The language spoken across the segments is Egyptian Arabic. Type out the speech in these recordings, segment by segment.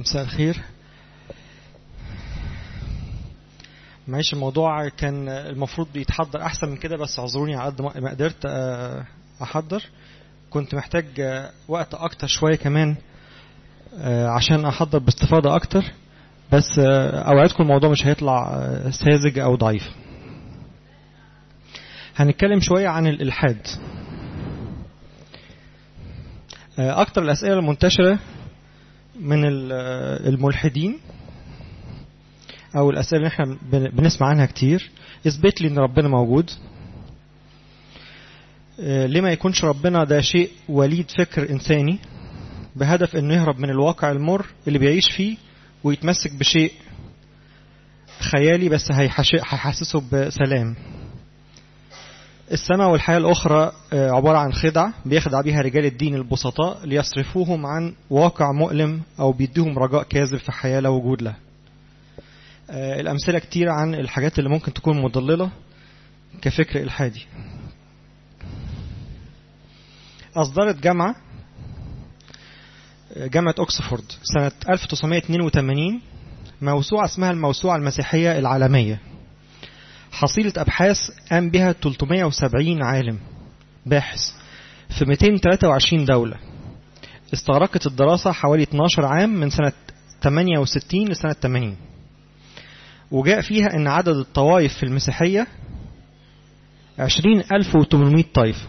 مساء الخير معيش الموضوع كان المفروض يتحضر احسن من كده بس اعذروني على قد ما قدرت احضر كنت محتاج وقت اكتر شوية كمان عشان احضر باستفاضة اكتر بس اوعدكم الموضوع مش هيطلع ساذج او ضعيف هنتكلم شوية عن الالحاد اكتر الاسئلة المنتشرة من الملحدين او الاسئله اللي احنا بنسمع عنها كتير اثبت لي ان ربنا موجود ليه ما يكونش ربنا ده شيء وليد فكر انساني بهدف انه يهرب من الواقع المر اللي بيعيش فيه ويتمسك بشيء خيالي بس هيحسسه بسلام السماء والحياة الأخرى عبارة عن خدع بيخدع بيها رجال الدين البسطاء ليصرفوهم عن واقع مؤلم أو بيديهم رجاء كاذب في حياة لا وجود له الأمثلة كتير عن الحاجات اللي ممكن تكون مضللة كفكر إلحادي أصدرت جامعة جامعة أكسفورد سنة 1982 موسوعة اسمها الموسوعة المسيحية العالمية حصيلة أبحاث قام بها 370 عالم باحث في 223 دولة استغرقت الدراسة حوالي 12 عام من سنة 68 لسنة 80 وجاء فيها ان عدد الطوائف في المسيحية 20800 طائفة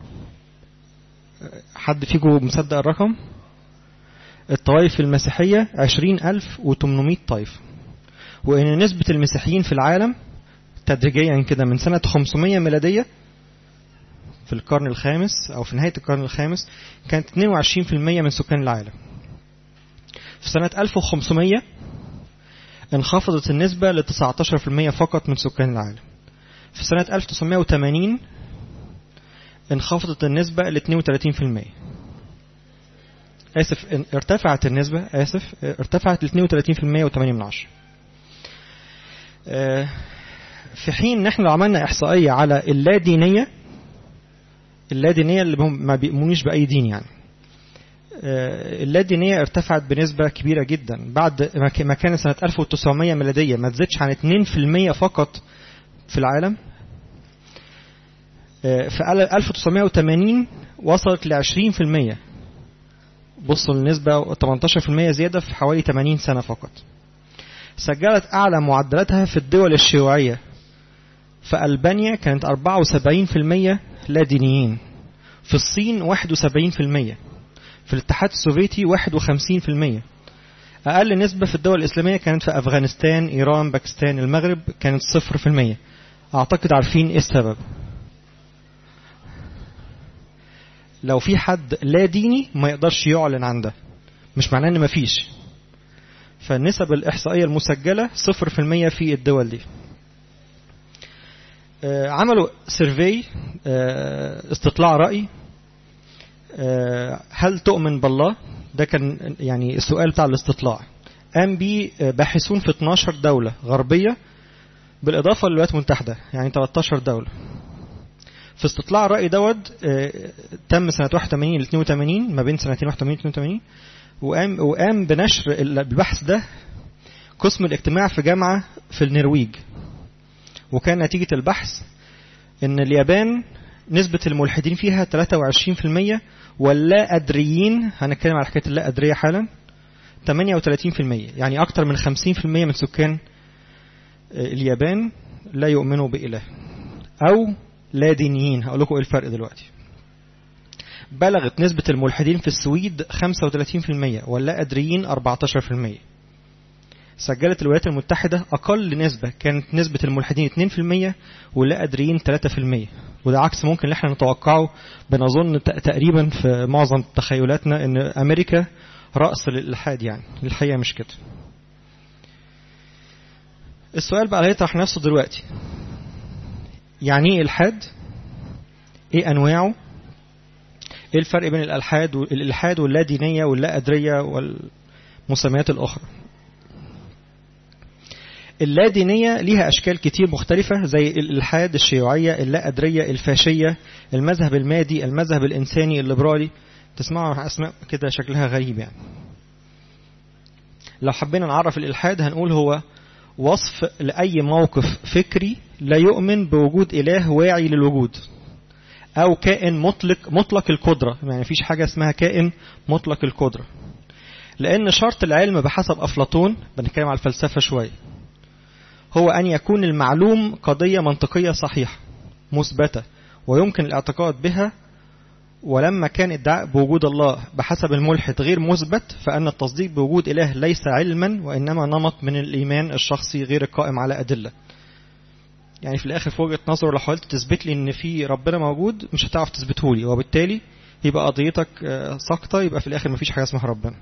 حد فيكم مصدق الرقم الطوائف في المسيحية 20800 طائفة وان نسبة المسيحيين في العالم تدريجيا كده من سنة 500 ميلادية في القرن الخامس او في نهاية القرن الخامس كانت 22% من سكان العالم في سنة 1500 انخفضت النسبة ل 19% فقط من سكان العالم في سنة 1980 انخفضت النسبة ل 32% آسف ارتفعت النسبة آسف ارتفعت ل 32% و8 من عشرة في حين ان احنا لو عملنا احصائية على اللادينية اللادينية اللي ما بيؤمنوش بأي دين يعني اللادينية ارتفعت بنسبة كبيرة جدا بعد ما كان سنة 1900 ميلادية ما تزيدش عن 2% فقط في العالم في 1980 وصلت ل 20% بصوا النسبة 18% زيادة في حوالي 80 سنة فقط سجلت أعلى معدلاتها في الدول الشيوعية في ألبانيا كانت 74% لا دينيين في الصين 71% في الاتحاد السوفيتي 51% أقل نسبة في الدول الإسلامية كانت في أفغانستان إيران باكستان المغرب كانت 0% أعتقد عارفين إيه السبب لو في حد لا ديني ما يقدرش يعلن عن ده مش معناه ان مفيش فالنسب الإحصائية المسجلة 0% في الدول دي عملوا سيرفي استطلاع رأي هل تؤمن بالله ده كان يعني السؤال بتاع الاستطلاع قام بيه باحثون في 12 دولة غربية بالإضافة للولايات المتحدة يعني 13 دولة في استطلاع الرأي دوت تم سنة 81 ل 82 ما بين سنتين 81 و 82 وقام وقام بنشر البحث ده قسم الاجتماع في جامعة في النرويج وكان نتيجة البحث ان اليابان نسبة الملحدين فيها 23% واللا أدريين هنتكلم على حكاية اللا أدرية حالا 38% يعني أكثر من 50% من سكان اليابان لا يؤمنوا بإله أو لا دينيين هقول لكم إيه الفرق دلوقتي بلغت نسبة الملحدين في السويد 35% واللا أدريين 14% سجلت الولايات المتحدة أقل نسبة كانت نسبة الملحدين 2% واللا أدريين 3% وده عكس ممكن اللي احنا نتوقعه بنظن تقريبا في معظم تخيلاتنا ان أمريكا رأس للإلحاد يعني الحقيقة مش كده السؤال بقى هيطرح نفسه دلوقتي يعني ايه إلحاد ايه أنواعه ايه الفرق بين الالحاد والالحاد واللا دينيه واللا ادريه والمسميات الاخرى اللا دينيه ليها اشكال كتير مختلفه زي الالحاد الشيوعيه اللا ادريه الفاشيه المذهب المادي المذهب الانساني الليبرالي تسمعوا اسماء كده شكلها غريب يعني لو حبينا نعرف الإلحاد هنقول هو وصف لأي موقف فكري لا يؤمن بوجود إله واعي للوجود أو كائن مطلق مطلق القدرة يعني مفيش حاجة اسمها كائن مطلق القدرة لأن شرط العلم بحسب أفلاطون بنتكلم على الفلسفة شوية هو أن يكون المعلوم قضية منطقية صحيحة مثبتة ويمكن الاعتقاد بها ولما كان ادعاء بوجود الله بحسب الملحد غير مثبت فأن التصديق بوجود إله ليس علما وإنما نمط من الإيمان الشخصي غير القائم على أدلة يعني في الآخر في وجهة نظره لو حاولت تثبت لي إن في ربنا موجود مش هتعرف تثبته لي وبالتالي يبقى قضيتك ساقطة يبقى في الآخر مفيش حاجة اسمها ربنا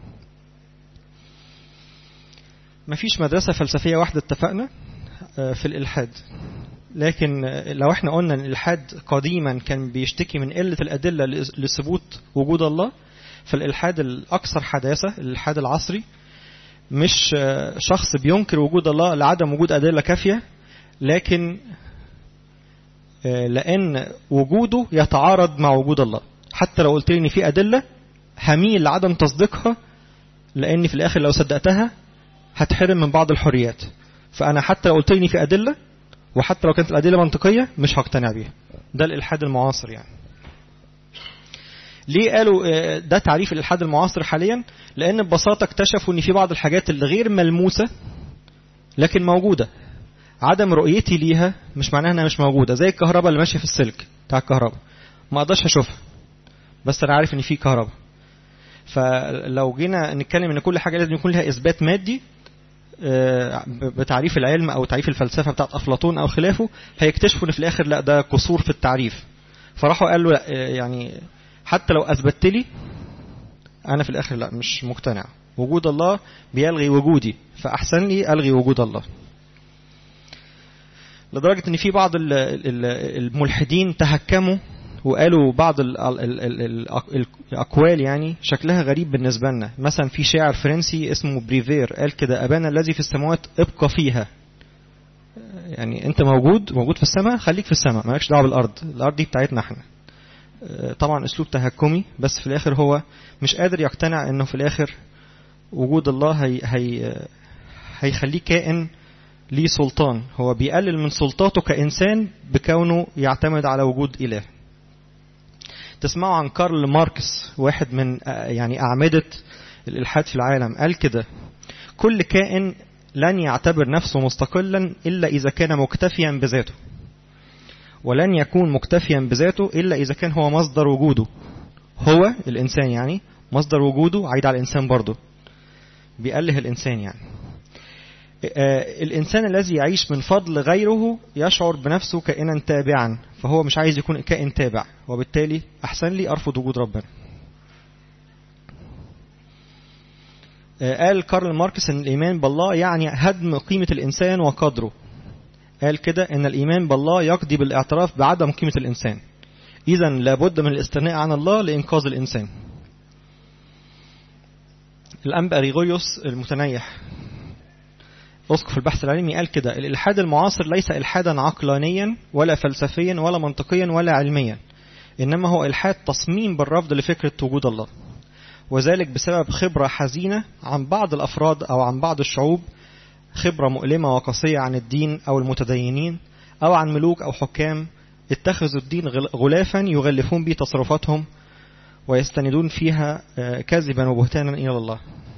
مفيش مدرسة فلسفية واحدة اتفقنا في الإلحاد لكن لو احنا قلنا ان الالحاد قديما كان بيشتكي من قله الادله لثبوت وجود الله فالالحاد الاكثر حداثه الالحاد العصري مش شخص بينكر وجود الله لعدم وجود ادله كافيه لكن لان وجوده يتعارض مع وجود الله حتى لو قلت لي ان في ادله هميل لعدم تصديقها لان في الاخر لو صدقتها هتحرم من بعض الحريات فانا حتى لو قلت لي في ادله وحتى لو كانت الأدلة منطقية مش هقتنع بيها ده الإلحاد المعاصر يعني ليه قالوا ده تعريف الإلحاد المعاصر حاليا لأن ببساطة اكتشفوا أن في بعض الحاجات اللي غير ملموسة لكن موجودة عدم رؤيتي ليها مش معناها انها مش موجودة زي الكهرباء اللي ماشية في السلك بتاع الكهرباء ما اقدرش اشوفها بس انا عارف ان في كهرباء فلو جينا نتكلم ان كل حاجة لازم يكون لها اثبات مادي بتعريف العلم او تعريف الفلسفه بتاعت افلاطون او خلافه هيكتشفوا ان في الاخر لا ده قصور في التعريف فراحوا قالوا لا يعني حتى لو اثبتت لي انا في الاخر لا مش مقتنع وجود الله بيلغي وجودي فاحسن لي الغي وجود الله لدرجه ان في بعض الملحدين تهكموا وقالوا بعض ال ال ال ال الأقوال يعني شكلها غريب بالنسبة لنا مثلا في شاعر فرنسي اسمه بريفير قال كده أبانا الذي في السماوات ابقى فيها يعني أنت موجود موجود في السماء خليك في السماء مالكش دعوة بالأرض الأرض دي بتاعتنا احنا طبعا أسلوب تهكمي بس في الآخر هو مش قادر يقتنع أنه في الآخر وجود الله هي هي هيخليه كائن ليه سلطان هو بيقلل من سلطاته كإنسان بكونه يعتمد على وجود إله تسمعوا عن كارل ماركس واحد من يعني أعمدة الإلحاد في العالم قال كده كل كائن لن يعتبر نفسه مستقلا إلا إذا كان مكتفيا بذاته ولن يكون مكتفيا بذاته إلا إذا كان هو مصدر وجوده هو الإنسان يعني مصدر وجوده عايد على الإنسان برضه بيأله الإنسان يعني الإنسان الذي يعيش من فضل غيره يشعر بنفسه كائنا تابعا فهو مش عايز يكون كائن تابع وبالتالي أحسن لي أرفض وجود ربنا قال كارل ماركس أن الإيمان بالله يعني هدم قيمة الإنسان وقدره قال كده أن الإيمان بالله يقضي بالاعتراف بعدم قيمة الإنسان إذا لابد من الاستغناء عن الله لإنقاذ الإنسان الأنبا ريغويوس المتنيح أسقف البحث العلمي قال كده الإلحاد المعاصر ليس إلحادا عقلانيا ولا فلسفيا ولا منطقيا ولا علميا إنما هو إلحاد تصميم بالرفض لفكرة وجود الله وذلك بسبب خبرة حزينة عن بعض الأفراد أو عن بعض الشعوب خبرة مؤلمة وقاسية عن الدين أو المتدينين أو عن ملوك أو حكام اتخذوا الدين غلافا يغلفون به تصرفاتهم ويستندون فيها كذبا وبهتانا إلى الله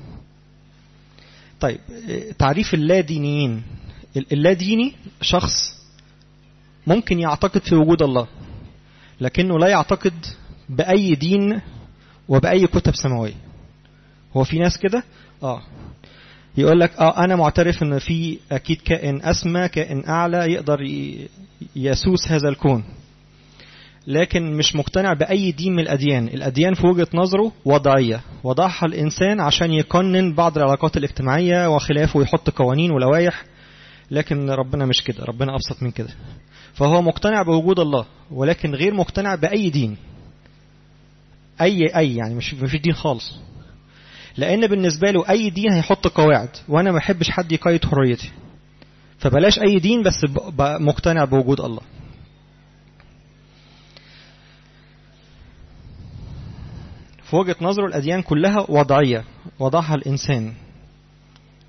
طيب تعريف اللادينيين اللاديني شخص ممكن يعتقد في وجود الله لكنه لا يعتقد بأي دين وبأي كتب سماوية هو في ناس كده اه يقول لك اه انا معترف ان في اكيد كائن اسمى كائن اعلى يقدر يسوس هذا الكون لكن مش مقتنع بأي دين من الأديان الأديان في وجهة نظره وضعية وضعها الإنسان عشان يقنن بعض العلاقات الاجتماعية وخلافه ويحط قوانين ولوائح لكن ربنا مش كده ربنا أبسط من كده فهو مقتنع بوجود الله ولكن غير مقتنع بأي دين أي أي يعني مش مفيش دين خالص لأن بالنسبة له أي دين هيحط قواعد وأنا ما بحبش حد يقيد حريتي فبلاش أي دين بس مقتنع بوجود الله في وجهة نظره الأديان كلها وضعية وضعها الإنسان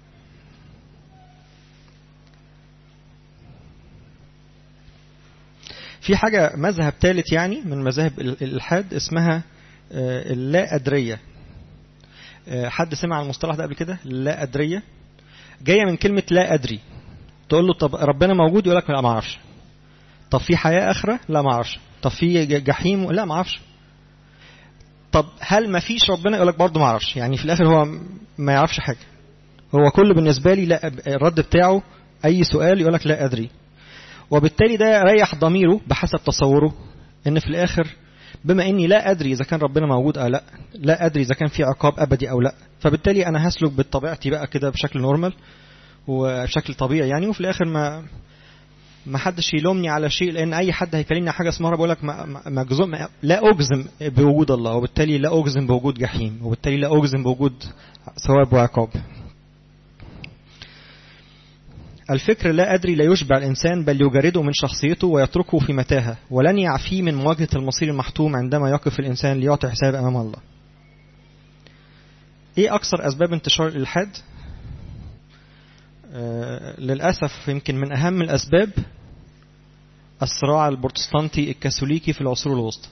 في حاجة مذهب ثالث يعني من مذاهب الإلحاد اسمها اللا أدرية حد سمع المصطلح ده قبل كده لا أدرية جاية من كلمة لا أدري تقول له طب ربنا موجود يقول لك لا ما اعرفش طب في حياة آخرة لا ما اعرفش طب في جحيم لا ما اعرفش طب هل ما فيش ربنا يقول لك برضه ما اعرفش يعني في الاخر هو ما يعرفش حاجة هو كل بالنسبة لي لا الرد بتاعه اي سؤال يقول لك لا ادري وبالتالي ده ريح ضميره بحسب تصوره ان في الاخر بما اني لا ادري اذا كان ربنا موجود او لا لا ادري اذا كان في عقاب ابدي او لا فبالتالي انا هسلك بطبيعتي بقى كده بشكل نورمال وبشكل طبيعي يعني وفي الاخر ما ما حدش يلومني على شيء لان اي حد هيكلمني حاجه اسمها بقول لك مجزوم لا اجزم بوجود الله وبالتالي لا اجزم بوجود جحيم وبالتالي لا اجزم بوجود ثواب وعقاب الفكر لا أدري لا يشبع الإنسان بل يجرده من شخصيته ويتركه في متاهة ولن يعفيه من مواجهة المصير المحتوم عندما يقف الإنسان ليعطي حساب أمام الله إيه أكثر أسباب انتشار الإلحاد؟ آه للأسف يمكن من أهم الأسباب الصراع البروتستانتي الكاثوليكي في العصور الوسطى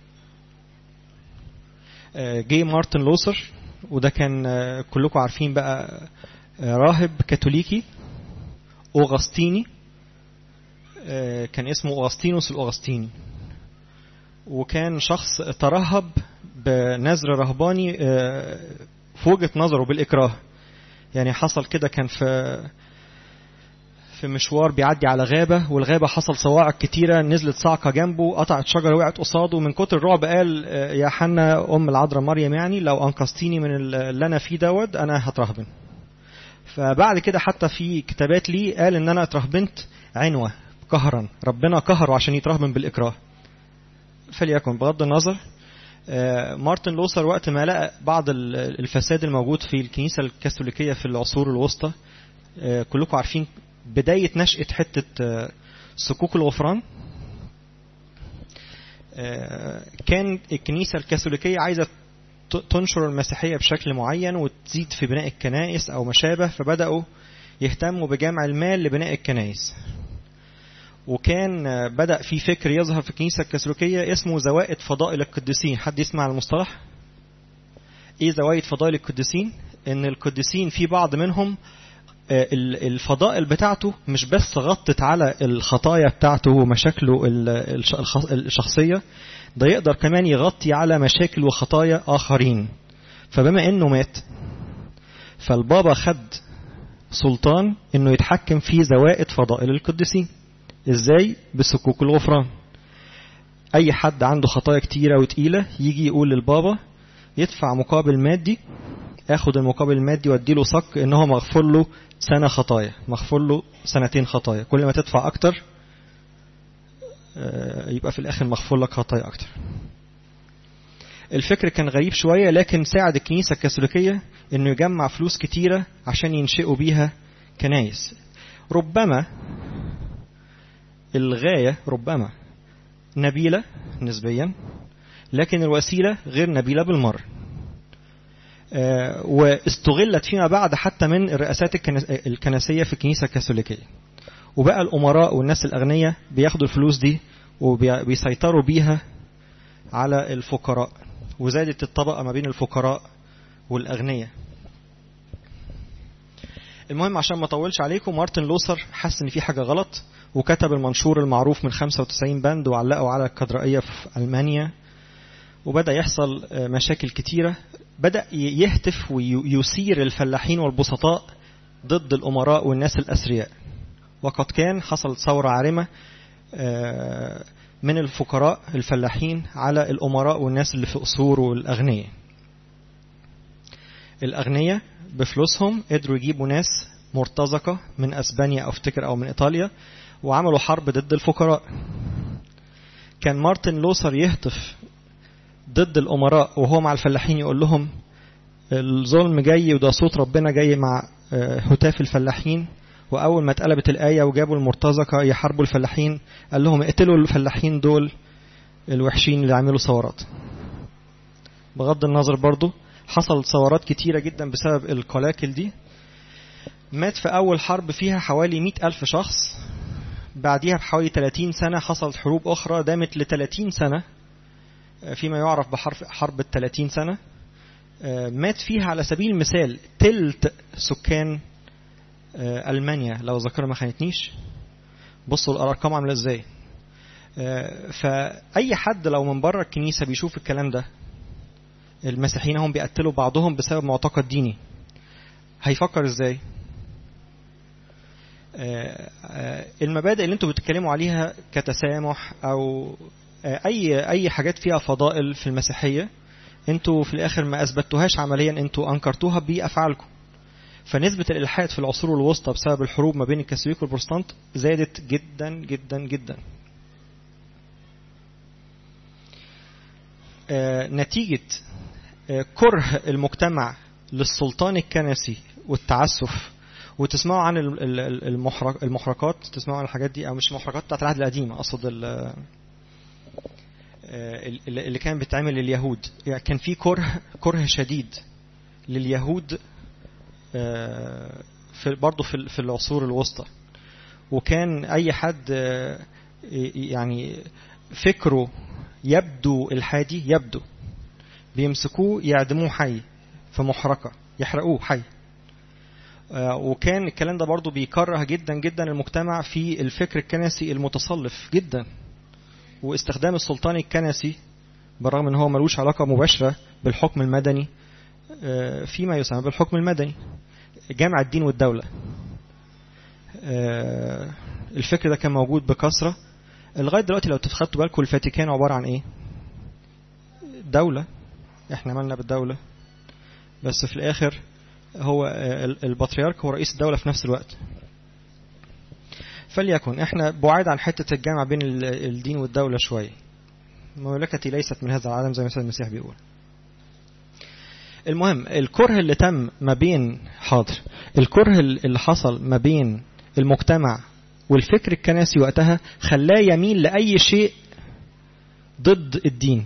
آه جي مارتن لوثر وده كان آه كلكم عارفين بقى راهب كاثوليكي أوغسطيني كان اسمه أوغسطينوس الأوغسطيني وكان شخص ترهب بنذر رهباني في وجهة نظره بالإكراه يعني حصل كده كان في في مشوار بيعدي على غابة والغابة حصل صواعق كتيرة نزلت صعقة جنبه قطعت شجرة وقعت قصاده من كتر الرعب قال يا حنا أم العذراء مريم يعني لو أنقذتيني من اللي أنا فيه دوت أنا هترهبن فبعد كده حتى في كتابات ليه قال ان انا اترهبنت عنوة قهرا ربنا قهره عشان يترهبن بالاكراه فليكن بغض النظر مارتن لوثر وقت ما لقى بعض الفساد الموجود في الكنيسة الكاثوليكية في العصور الوسطى كلكم عارفين بداية نشأة حتة صكوك الغفران كان الكنيسة الكاثوليكية عايزة تنشر المسيحية بشكل معين وتزيد في بناء الكنائس أو ما شابه فبدأوا يهتموا بجمع المال لبناء الكنائس وكان بدأ في فكر يظهر في الكنيسة الكاثوليكية اسمه زوائد فضائل القديسين حد يسمع المصطلح ايه زوائد فضائل القديسين ان القديسين في بعض منهم الفضائل بتاعته مش بس غطت على الخطايا بتاعته ومشاكله الشخصية ده يقدر كمان يغطي على مشاكل وخطايا آخرين فبما انه مات فالبابا خد سلطان انه يتحكم في زوائد فضائل القديسين ازاي بسكوك الغفران اي حد عنده خطايا كتيرة وتقيلة يجي يقول للبابا يدفع مقابل مادي اخد المقابل المادي واديله صك ان هو مغفور له سنة خطايا مغفور له سنتين خطايا كل ما تدفع اكتر يبقى في الاخر مغفور لك خطايا اكتر الفكر كان غريب شوية لكن ساعد الكنيسة الكاثوليكية انه يجمع فلوس كتيرة عشان ينشئوا بيها كنايس ربما الغاية ربما نبيلة نسبيا لكن الوسيلة غير نبيلة بالمرة واستغلت فيما بعد حتى من الرئاسات الكنسية في الكنيسة الكاثوليكية وبقى الأمراء والناس الأغنياء بياخدوا الفلوس دي وبيسيطروا بيها على الفقراء وزادت الطبقة ما بين الفقراء والأغنياء المهم عشان ما اطولش عليكم مارتن لوثر حس ان في حاجه غلط وكتب المنشور المعروف من 95 بند وعلقه على الكاتدرائيه في المانيا وبدا يحصل مشاكل كتيره بدا يهتف ويثير الفلاحين والبسطاء ضد الامراء والناس الاثرياء وقد كان حصلت ثوره عارمه من الفقراء الفلاحين على الامراء والناس اللي في قصور والاغنياء الاغنياء بفلوسهم قدروا يجيبوا ناس مرتزقة من أسبانيا أو افتكر أو من إيطاليا وعملوا حرب ضد الفقراء كان مارتن لوثر يهتف ضد الأمراء وهو مع الفلاحين يقول لهم الظلم جاي وده صوت ربنا جاي مع هتاف الفلاحين وأول ما اتقلبت الآية وجابوا المرتزقة يحاربوا الفلاحين قال لهم اقتلوا الفلاحين دول الوحشين اللي عملوا ثورات بغض النظر برضو حصل ثورات كتيرة جدا بسبب القلاكل دي مات في أول حرب فيها حوالي مئة ألف شخص بعديها بحوالي 30 سنة حصلت حروب أخرى دامت ل 30 سنة فيما يعرف بحرف حرب ال 30 سنة مات فيها على سبيل المثال تلت سكان ألمانيا لو ذاكرة ما خانتنيش بصوا الأرقام عاملة ازاي فأي حد لو من بره الكنيسة بيشوف الكلام ده المسيحيين هم بيقتلوا بعضهم بسبب معتقد ديني هيفكر ازاي المبادئ اللي انتوا بتتكلموا عليها كتسامح او اي اي حاجات فيها فضائل في المسيحيه انتوا في الاخر ما اثبتوهاش عمليا انتوا انكرتوها بافعالكم فنسبة الإلحاد في العصور الوسطى بسبب الحروب ما بين الكاثوليك والبروتستانت زادت جدا جدا جدا. آه نتيجة آه كره المجتمع للسلطان الكنسي والتعسف وتسمعوا عن المحرق المحرقات تسمعوا عن الحاجات دي او مش المحرقات بتاعت العهد القديم اقصد اللي كان بيتعمل لليهود يعني كان في كره كره شديد لليهود في برضه في في العصور الوسطى وكان اي حد يعني فكره يبدو الحادي يبدو بيمسكوه يعدموه حي في محرقه يحرقوه حي وكان الكلام ده برضه بيكره جدا جدا المجتمع في الفكر الكنسي المتصلف جدا واستخدام السلطان الكنسي بالرغم ان هو ملوش علاقه مباشره بالحكم المدني فيما يسمى بالحكم المدني جامع الدين والدولة الفكر ده كان موجود بكثرة لغاية دلوقتي لو تخدتوا بالكم الفاتيكان عبارة عن ايه دولة احنا مالنا بالدولة بس في الاخر هو البطريرك هو رئيس الدولة في نفس الوقت فليكن احنا بعاد عن حتة الجامع بين الدين والدولة شوية مملكتي ليست من هذا العالم زي ما المسيح بيقول المهم الكره اللي تم ما بين حاضر الكره اللي حصل ما بين المجتمع والفكر الكنسي وقتها خلاه يميل لأي شيء ضد الدين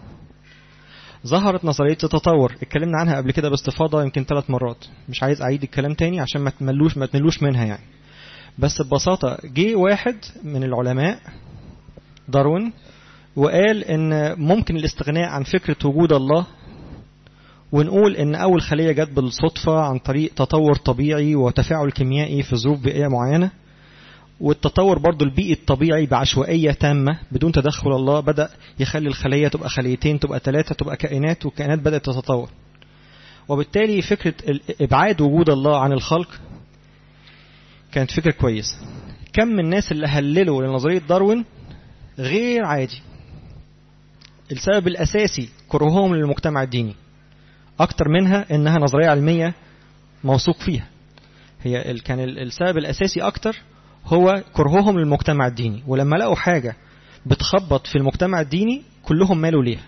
ظهرت نظرية التطور اتكلمنا عنها قبل كده باستفاضة يمكن ثلاث مرات مش عايز أعيد الكلام تاني عشان ما تملوش ما تملوش منها يعني بس ببساطة جه واحد من العلماء داروين وقال ان ممكن الاستغناء عن فكرة وجود الله ونقول ان اول خليه جت بالصدفه عن طريق تطور طبيعي وتفاعل كيميائي في ظروف بيئيه معينه والتطور برضو البيئي الطبيعي بعشوائيه تامه بدون تدخل الله بدا يخلي الخليه تبقى خليتين تبقى ثلاثه تبقى كائنات والكائنات بدات تتطور وبالتالي فكره ابعاد وجود الله عن الخلق كانت فكره كويسه كم من الناس اللي هللوا لنظريه داروين غير عادي السبب الاساسي كرههم للمجتمع الديني أكتر منها إنها نظرية علمية موثوق فيها هي كان السبب الأساسي أكتر هو كرههم للمجتمع الديني ولما لقوا حاجة بتخبط في المجتمع الديني كلهم مالوا ليها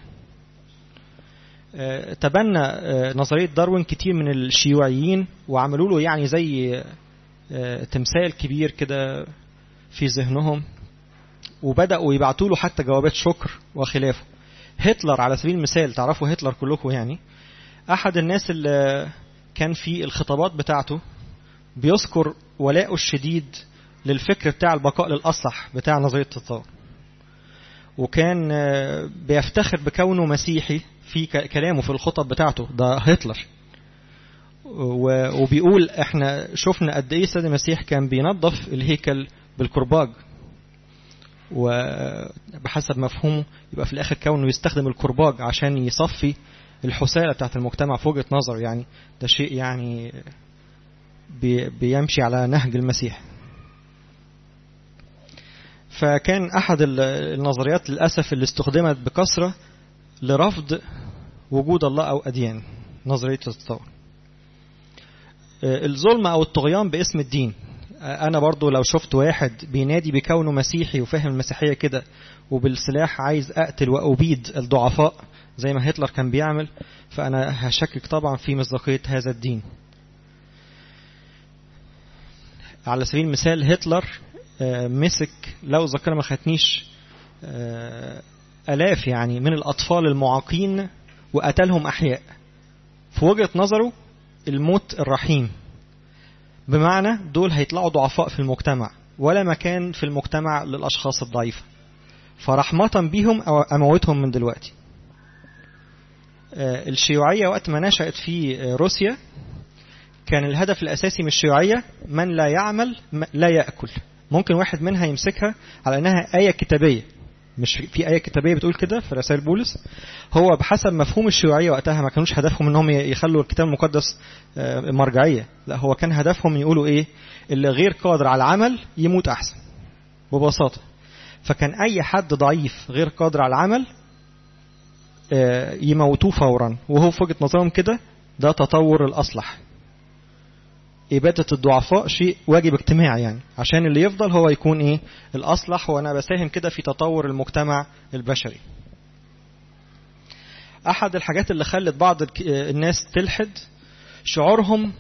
تبنى نظرية داروين كتير من الشيوعيين وعملوا له يعني زي تمثال كبير كده في ذهنهم وبدأوا يبعتوا له حتى جوابات شكر وخلافه هتلر على سبيل المثال تعرفوا هتلر كلكم يعني احد الناس اللي كان في الخطابات بتاعته بيذكر ولاءه الشديد للفكر بتاع البقاء للاصلح بتاع نظريه التطور وكان بيفتخر بكونه مسيحي في كلامه في الخطب بتاعته ده هتلر وبيقول احنا شفنا قد ايه السيد المسيح كان بينظف الهيكل بالكرباج وبحسب مفهومه يبقى في الاخر كونه يستخدم الكرباج عشان يصفي الحسالة بتاعت المجتمع في وجهة نظر يعني ده شيء يعني بي بيمشي على نهج المسيح فكان أحد النظريات للأسف اللي استخدمت بكثرة لرفض وجود الله أو أديان نظرية التطور الظلم أو الطغيان باسم الدين أنا برضو لو شفت واحد بينادي بكونه مسيحي وفاهم المسيحية كده وبالسلاح عايز أقتل وأبيد الضعفاء زي ما هتلر كان بيعمل فأنا هشكك طبعا في مصداقية هذا الدين على سبيل المثال هتلر مسك لو ذكر ما خدنيش ألاف يعني من الأطفال المعاقين وقتلهم أحياء في وجهة نظره الموت الرحيم بمعنى دول هيطلعوا ضعفاء في المجتمع ولا مكان في المجتمع للأشخاص الضعيفة فرحمة بيهم أو أموتهم من دلوقتي الشيوعية وقت ما نشأت في روسيا كان الهدف الأساسي من الشيوعية من لا يعمل لا يأكل ممكن واحد منها يمسكها على أنها آية كتابية مش في آية كتابية بتقول كده في رسائل بولس هو بحسب مفهوم الشيوعية وقتها ما كانوش هدفهم انهم يخلوا الكتاب المقدس مرجعية لا هو كان هدفهم يقولوا ايه اللي غير قادر على العمل يموت احسن ببساطة فكان اي حد ضعيف غير قادر على العمل يموتوه فورا وهو في وجهة نظرهم كده ده تطور الأصلح إبادة الضعفاء شيء واجب اجتماعي يعني عشان اللي يفضل هو يكون إيه الأصلح وأنا بساهم كده في تطور المجتمع البشري أحد الحاجات اللي خلت بعض الناس تلحد شعورهم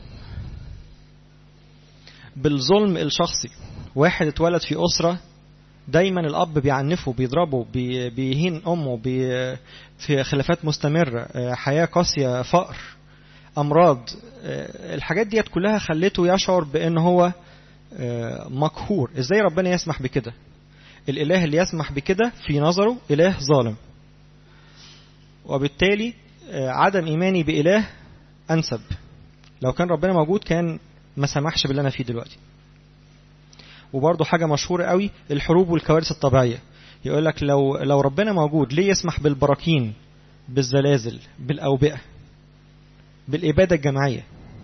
بالظلم الشخصي واحد اتولد في أسرة دايما الأب بيعنفه بيضربه بي بيهين أمه بي في خلافات مستمرة حياة قاسية فقر أمراض الحاجات ديت كلها خلته يشعر بأن هو مقهور إزاي ربنا يسمح بكده الإله اللي يسمح بكده في نظره إله ظالم وبالتالي عدم إيماني بإله أنسب لو كان ربنا موجود كان ما سمحش باللي أنا فيه دلوقتي وبرضه حاجة مشهورة قوي الحروب والكوارث الطبيعية يقول لك لو لو ربنا موجود ليه يسمح بالبراكين بالزلازل بالأوبئة بالإبادة الجماعية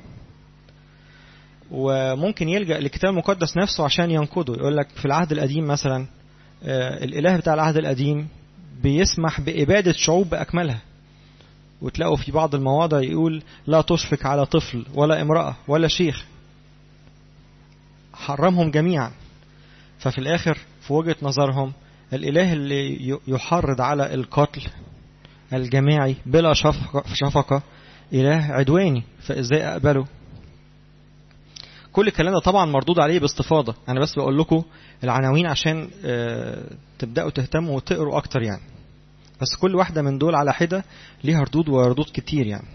وممكن يلجأ للكتاب المقدس نفسه عشان ينقضه يقول لك في العهد القديم مثلا الإله بتاع العهد القديم بيسمح بإبادة شعوب بأكملها وتلاقوا في بعض المواضع يقول لا تشفق على طفل ولا امرأة ولا شيخ حرمهم جميعا ففي الآخر في وجهة نظرهم الإله اللي يحرض على القتل الجماعي بلا شفقة, شفقة إله عدواني فإزاي أقبله كل الكلام ده طبعا مردود عليه باستفاضة أنا بس بقول لكم العناوين عشان تبدأوا تهتموا وتقروا أكتر يعني بس كل واحدة من دول على حدة ليها ردود وردود كتير يعني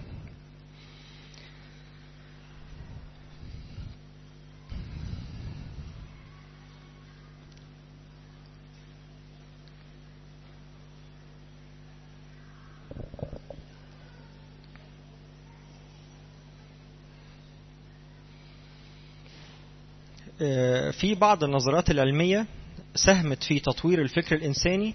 في بعض النظريات العلمية ساهمت في تطوير الفكر الإنساني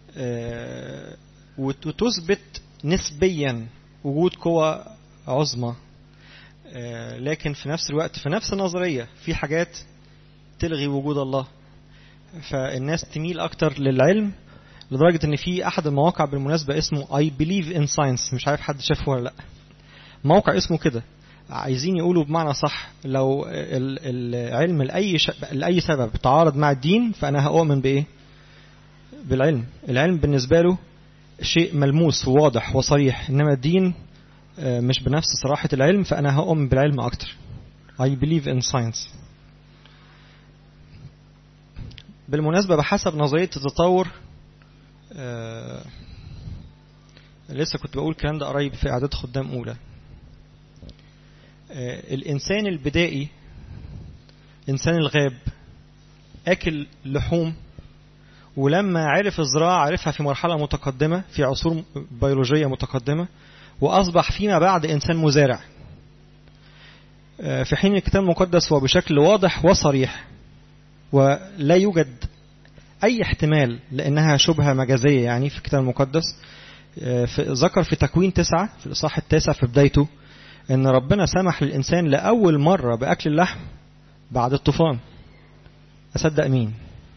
وتثبت نسبيا وجود قوى عظمى لكن في نفس الوقت في نفس النظرية في حاجات تلغي وجود الله فالناس تميل أكتر للعلم لدرجة ان في احد المواقع بالمناسبة اسمه I believe in science مش عارف حد شافه ولا لا موقع اسمه كده عايزين يقولوا بمعنى صح لو العلم لأي, ش... لأي سبب تعارض مع الدين فأنا هؤمن بإيه بالعلم العلم بالنسبة له شيء ملموس وواضح وصريح إنما الدين مش بنفس صراحة العلم فأنا هؤمن بالعلم أكتر I believe in science بالمناسبة بحسب نظرية التطور آه لسه كنت بقول الكلام ده قريب في إعداد خدام أولى آه الإنسان البدائي إنسان الغاب أكل لحوم ولما عرف الزراعة عرفها في مرحلة متقدمة في عصور بيولوجية متقدمة وأصبح فيما بعد إنسان مزارع آه في حين الكتاب المقدس هو بشكل واضح وصريح ولا يوجد أي احتمال لأنها شبهة مجازية يعني في الكتاب المقدس في ذكر في تكوين تسعة في الإصحاح التاسع في بدايته أن ربنا سمح للإنسان لأول مرة بأكل اللحم بعد الطوفان أصدق مين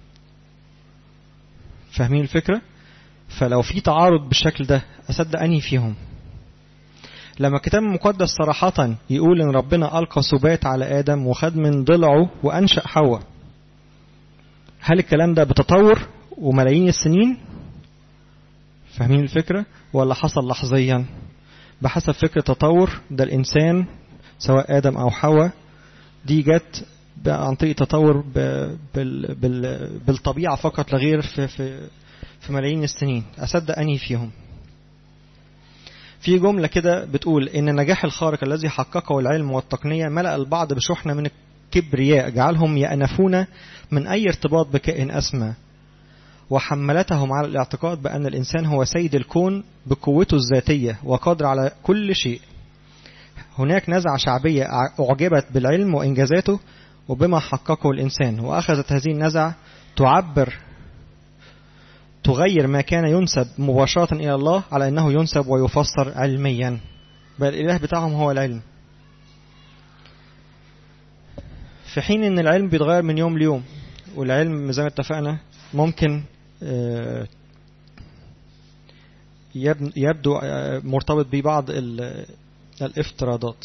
فاهمين الفكرة فلو في تعارض بالشكل ده أصدق أنهي فيهم لما الكتاب المقدس صراحة يقول أن ربنا ألقى سبات على آدم وخد من ضلعه وأنشأ حواء هل الكلام ده بتطور وملايين السنين فاهمين الفكرة ولا حصل لحظيا بحسب فكرة تطور ده الإنسان سواء آدم أو حواء دي جت عن طريق تطور بال بال بالطبيعة فقط لغير في, في, في ملايين السنين أصدق أنهي فيهم في جملة كده بتقول إن النجاح الخارق الذي حققه العلم والتقنية ملأ البعض بشحنة من كبرياء جعلهم يأنفون من أي ارتباط بكائن أسمى وحملتهم على الاعتقاد بأن الإنسان هو سيد الكون بقوته الذاتية وقادر على كل شيء هناك نزعة شعبية أعجبت بالعلم وإنجازاته وبما حققه الإنسان وأخذت هذه النزعة تعبر تغير ما كان ينسب مباشرة إلى الله على أنه ينسب ويفسر علميا بل الإله بتاعهم هو العلم في حين أن العلم بيتغير من يوم ليوم والعلم زي ما اتفقنا ممكن يبدو مرتبط ببعض الافتراضات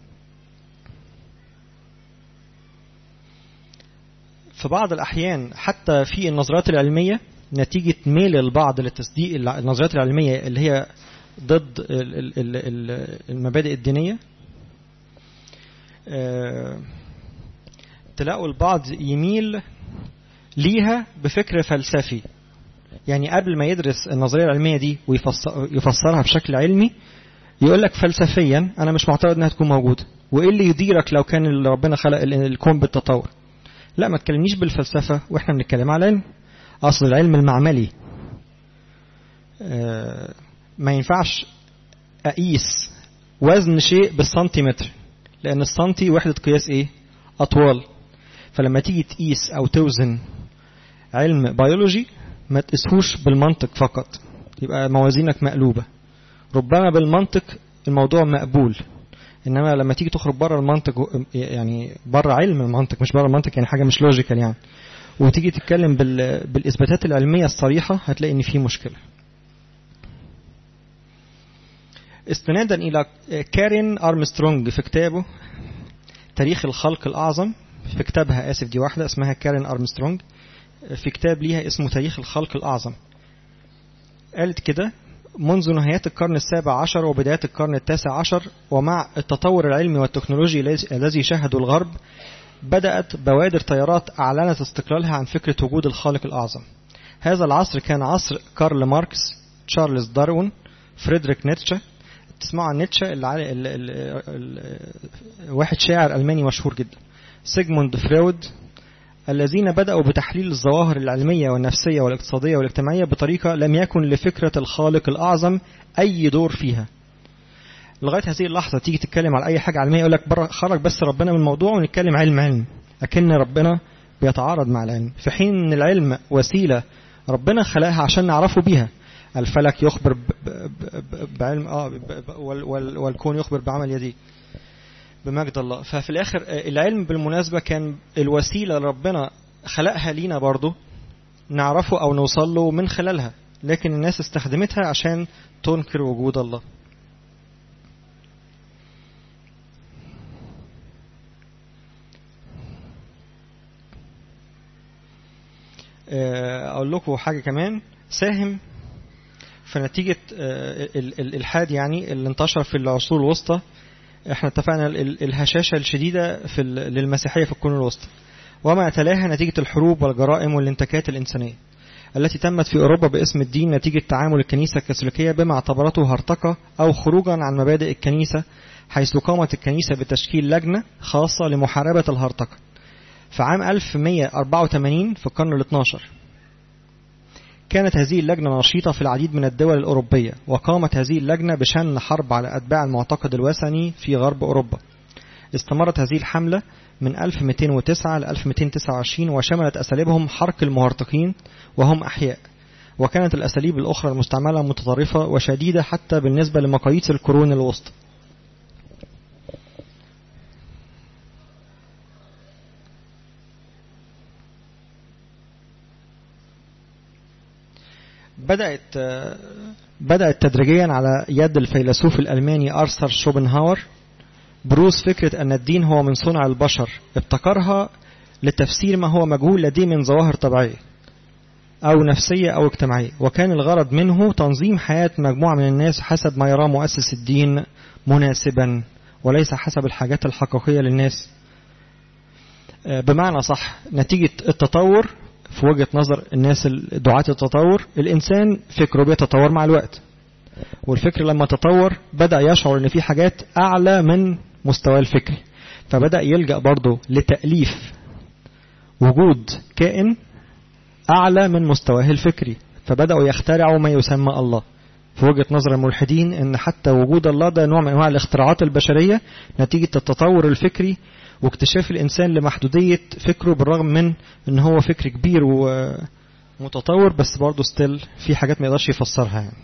في بعض الأحيان حتى في النظريات العلمية نتيجة ميل البعض لتصديق النظريات العلمية اللي هي ضد المبادئ الدينية تلاقوا البعض يميل ليها بفكر فلسفي يعني قبل ما يدرس النظرية العلمية دي ويفسرها بشكل علمي يقول لك فلسفيا أنا مش معترض إنها تكون موجودة وإيه اللي يديرك لو كان ربنا خلق الكون بالتطور لا ما تكلمنيش بالفلسفة وإحنا بنتكلم على العلم أصل العلم المعملي ما ينفعش أقيس وزن شيء بالسنتيمتر لأن السنتي وحدة قياس إيه؟ أطوال فلما تيجي تقيس أو توزن علم بيولوجي ما تقيسهوش بالمنطق فقط يبقى موازينك مقلوبة ربما بالمنطق الموضوع مقبول انما لما تيجي تخرج بره المنطق يعني بره علم المنطق مش بره المنطق يعني حاجه مش لوجيكال يعني وتيجي تتكلم بالاثباتات العلميه الصريحه هتلاقي ان في مشكله استنادا الى كارين ارمسترونج في كتابه تاريخ الخلق الاعظم في كتابها اسف دي واحده اسمها كارين ارمسترونج في كتاب ليها اسمه تاريخ الخلق الاعظم قالت كده منذ نهايات القرن السابع عشر وبداية القرن التاسع عشر ومع التطور العلمي والتكنولوجي الذي شهده الغرب بدأت بوادر تيارات أعلنت استقلالها عن فكرة وجود الخالق الأعظم هذا العصر كان عصر كارل ماركس تشارلز داروين فريدريك نيتشه تسمعوا عن نيتشه اللي علي ال ال ال واحد شاعر ألماني مشهور جدا سيجموند فرويد الذين بدأوا بتحليل الظواهر العلمية والنفسية والاقتصادية والاجتماعية بطريقة لم يكن لفكرة الخالق الأعظم أي دور فيها لغاية هذه اللحظة تيجي تتكلم على أي حاجة علمية يقول لك بره خرج بس ربنا من الموضوع ونتكلم علم علم أكن ربنا بيتعارض مع العلم في حين أن العلم وسيلة ربنا خلقها عشان نعرفه بيها الفلك يخبر بعلم اه والكون يخبر بعمل يديه بمجد الله ففي الاخر العلم بالمناسبه كان الوسيله اللي ربنا خلقها لينا برضه نعرفه او نوصل له من خلالها لكن الناس استخدمتها عشان تنكر وجود الله اقول لكم حاجه كمان ساهم في نتيجه الالحاد يعني اللي انتشر في العصور الوسطى احنا اتفقنا الهشاشة الشديدة في للمسيحية في القرون الوسطى وما تلاها نتيجة الحروب والجرائم والانتكاكات الإنسانية التي تمت في أوروبا باسم الدين نتيجة تعامل الكنيسة الكاثوليكية بما اعتبرته هرطقة أو خروجا عن مبادئ الكنيسة حيث قامت الكنيسة بتشكيل لجنة خاصة لمحاربة الهرطقة في عام 1184 في القرن ال 12 كانت هذه اللجنة نشيطة في العديد من الدول الأوروبية وقامت هذه اللجنة بشن حرب على أتباع المعتقد الوثني في غرب أوروبا استمرت هذه الحملة من 1209 ل 1229 وشملت أساليبهم حرق المهرطقين وهم أحياء وكانت الأساليب الأخرى المستعملة متطرفة وشديدة حتى بالنسبة لمقاييس القرون الوسطى بدأت بدأت تدريجيا على يد الفيلسوف الألماني أرثر شوبنهاور بروز فكرة أن الدين هو من صنع البشر ابتكرها لتفسير ما هو مجهول لديه من ظواهر طبيعية أو نفسية أو اجتماعية وكان الغرض منه تنظيم حياة مجموعة من الناس حسب ما يراه مؤسس الدين مناسبا وليس حسب الحاجات الحقيقية للناس بمعنى صح نتيجة التطور في وجهة نظر الناس دعاة التطور الإنسان فكره بيتطور مع الوقت والفكر لما تطور بدأ يشعر إن في حاجات أعلى من مستوى الفكري فبدأ يلجأ برضه لتأليف وجود كائن أعلى من مستواه الفكري فبدأوا يخترعوا ما يسمى الله في وجهة نظر الملحدين ان حتى وجود الله ده نوع من انواع الاختراعات البشرية نتيجة التطور الفكري واكتشاف الانسان لمحدودية فكره بالرغم من ان هو فكر كبير ومتطور بس برضه ستيل في حاجات ما يقدرش يفسرها يعني.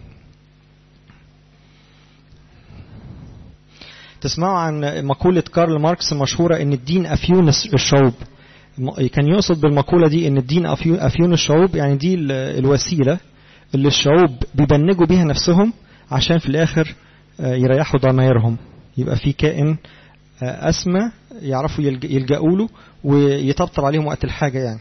تسمعوا عن مقولة كارل ماركس المشهورة ان الدين افيون الشعوب كان يقصد بالمقولة دي ان الدين افيون الشعوب يعني دي الوسيلة اللي الشعوب بيبنجوا بيها نفسهم عشان في الاخر يريحوا ضمائرهم يبقى في كائن اسمى يعرفوا يلجأوا له ويطبطب عليهم وقت الحاجة يعني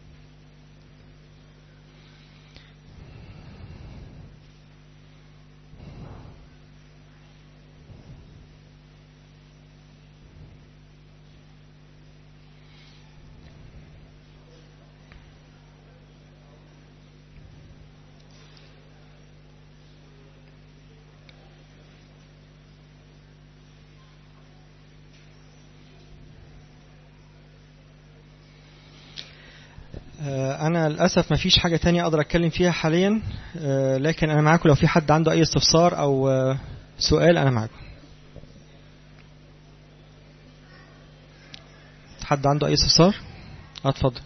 أنا للأسف ما فيش حاجة تانية أقدر أتكلم فيها حاليا لكن أنا معاكم لو في حد عنده أي استفسار أو سؤال أنا معاكم حد عنده أي استفسار؟ اتفضل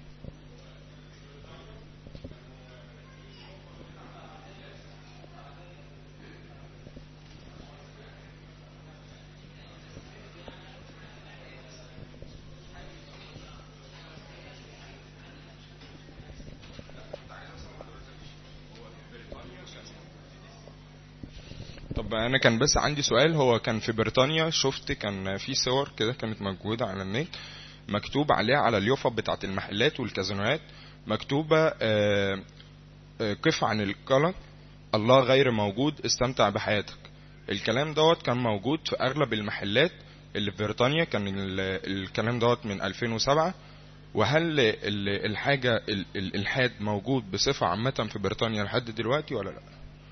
طب انا كان بس عندي سؤال هو كان في بريطانيا شفت كان في صور كده كانت موجوده على النت مكتوب عليها على اليوفط بتاعه المحلات والكازينوهات مكتوبه آه، آه، قف عن القلق الله غير موجود استمتع بحياتك الكلام دوت كان موجود في اغلب المحلات اللي في بريطانيا كان ال- الكلام دوت من 2007 وهل ال- الحاجه ال- الالحاد موجود بصفه عامه في بريطانيا لحد دلوقتي ولا لا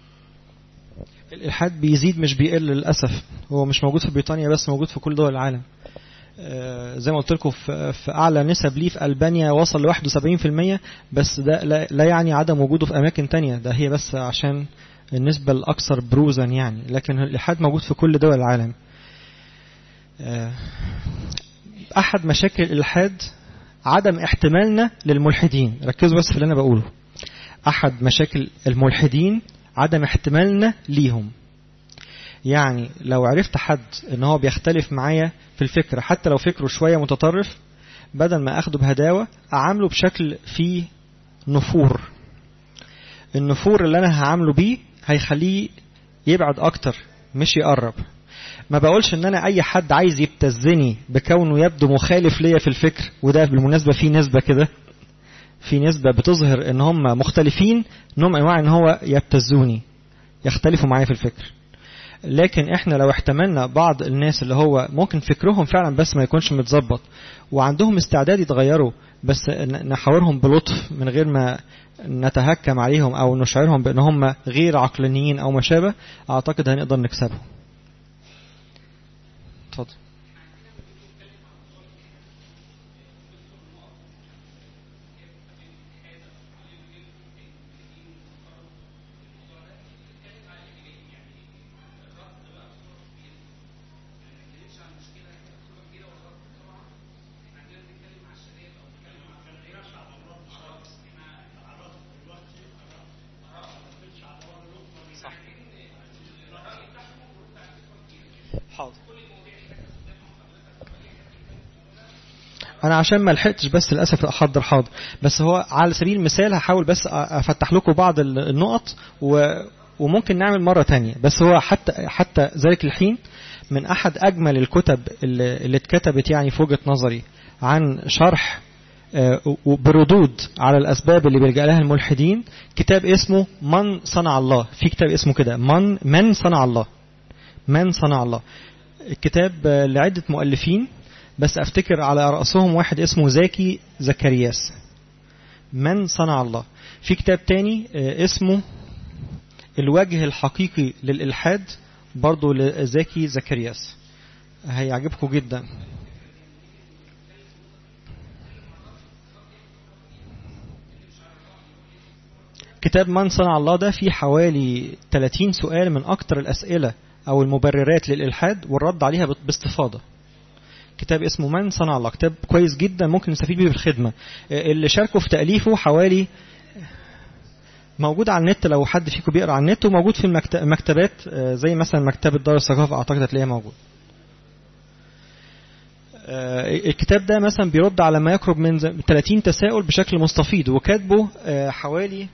الإلحاد بيزيد مش بيقل للأسف هو مش موجود في بريطانيا بس موجود في كل دول العالم آه، زي ما قلت لكم في في أعلى نسب ليه في ألبانيا وصل ل 71% بس ده لا لا يعني عدم وجوده في أماكن تانية ده هي بس عشان النسبة الأكثر بروزا يعني لكن الإلحاد موجود في كل دول العالم آه، أحد مشاكل الإلحاد عدم احتمالنا للملحدين ركزوا بس في اللي أنا بقوله أحد مشاكل الملحدين عدم احتمالنا ليهم يعني لو عرفت حد ان هو بيختلف معايا في الفكرة حتى لو فكره شوية متطرف بدل ما اخده بهداوة اعامله بشكل فيه نفور النفور اللي انا هعامله بيه هيخليه يبعد اكتر مش يقرب ما بقولش ان انا اي حد عايز يبتزني بكونه يبدو مخالف ليا في الفكر وده بالمناسبة في نسبة كده في نسبة بتظهر ان هم مختلفين نوع من انواع ان هو يبتزوني يختلفوا معايا في الفكر لكن احنا لو احتملنا بعض الناس اللي هو ممكن فكرهم فعلا بس ما يكونش متظبط وعندهم استعداد يتغيروا بس ن- نحاورهم بلطف من غير ما نتهكم عليهم او نشعرهم بان هم غير عقلانيين او ما شابه اعتقد هنقدر نكسبهم اتفضل حاضر انا عشان ما لحقتش بس للاسف احضر حاضر بس هو على سبيل المثال هحاول بس افتح لكم بعض ال- النقط و وممكن نعمل مرة تانية بس هو حتى حتى ذلك الحين من أحد أجمل الكتب اللي اللي اتكتبت يعني في وجهة نظري عن شرح آه، بردود على الأسباب اللي بيلجأ لها الملحدين كتاب اسمه من صنع الله في كتاب اسمه كده من من صنع الله من صنع الله الكتاب آه، لعدة مؤلفين بس افتكر على رأسهم واحد اسمه زاكي زكرياس من صنع الله في كتاب تاني آه، اسمه الوجه الحقيقي للإلحاد برضه لزاكي زكرياس هيعجبكم جدا كتاب من صنع الله ده فيه حوالي 30 سؤال من أكتر الأسئلة أو المبررات للإلحاد والرد عليها باستفاضة كتاب اسمه من صنع الله كتاب كويس جدا ممكن نستفيد بيه في الخدمة اللي شاركوا في تأليفه حوالي موجود على النت لو حد فيكم بيقرا على النت وموجود في المكتبات زي مثلا مكتبة دار الثقافة أعتقد هتلاقيها موجود الكتاب ده مثلا بيرد على ما يقرب من 30 تساؤل بشكل مستفيض وكاتبه حوالي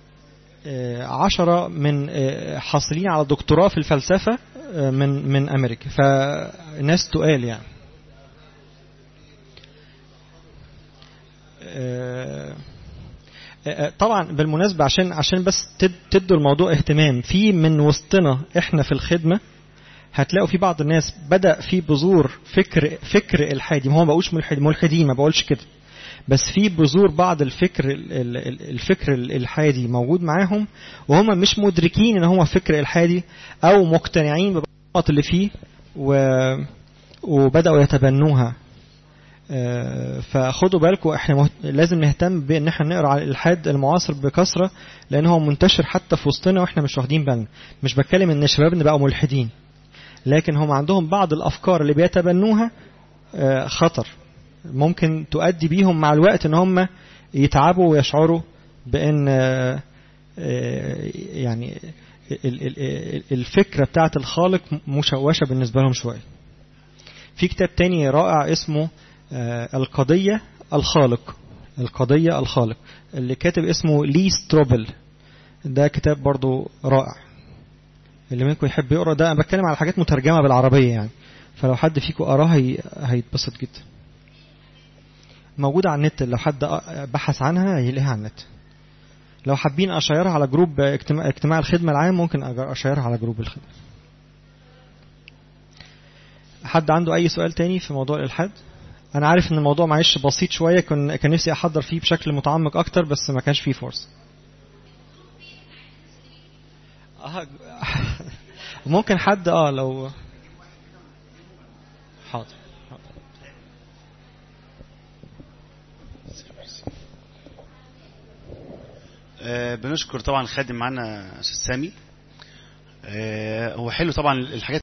عشرة من حاصلين على دكتوراه في الفلسفة من من أمريكا فناس تقال يعني طبعا بالمناسبة عشان عشان بس تدوا الموضوع اهتمام في من وسطنا احنا في الخدمة هتلاقوا في بعض الناس بدأ في بذور فكر فكر الحادي ما هو ما بقولش ملحد ملحدين ما بقولش كده بس في بذور بعض الفكر الفكر الالحادي موجود معاهم وهم مش مدركين ان هو فكر الحادي او مقتنعين بالنقط اللي فيه و وبداوا يتبنوها فخدوا بالكم احنا مهت... لازم نهتم بان احنا نقرا على الالحاد المعاصر بكثره لان هو منتشر حتى في وسطنا واحنا مش واخدين بالنا مش بتكلم ان الشباب بقوا ملحدين لكن هم عندهم بعض الافكار اللي بيتبنوها خطر ممكن تؤدي بيهم مع الوقت ان هم يتعبوا ويشعروا بان يعني الفكرة بتاعت الخالق مشوشة بالنسبة لهم شوية في كتاب تاني رائع اسمه القضية الخالق القضية الخالق اللي كاتب اسمه لي ستروبل ده كتاب برضو رائع اللي منكم يحب يقرا ده انا بتكلم على حاجات مترجمه بالعربيه يعني فلو حد فيكم قراه هي... هيتبسط جدا موجوده على النت لو حد بحث عنها هيلاقيها على النت لو حابين اشيرها على جروب اجتماع, اجتماع الخدمه العام ممكن اشيرها على جروب الخدمه حد عنده اي سؤال تاني في موضوع الالحاد انا عارف ان الموضوع معلش بسيط شويه كان كان نفسي احضر فيه بشكل متعمق اكتر بس ما كانش فيه فرصه ممكن حد اه لو حاضر آه بنشكر طبعا الخادم معانا استاذ سامي آه هو حلو طبعا الحاجات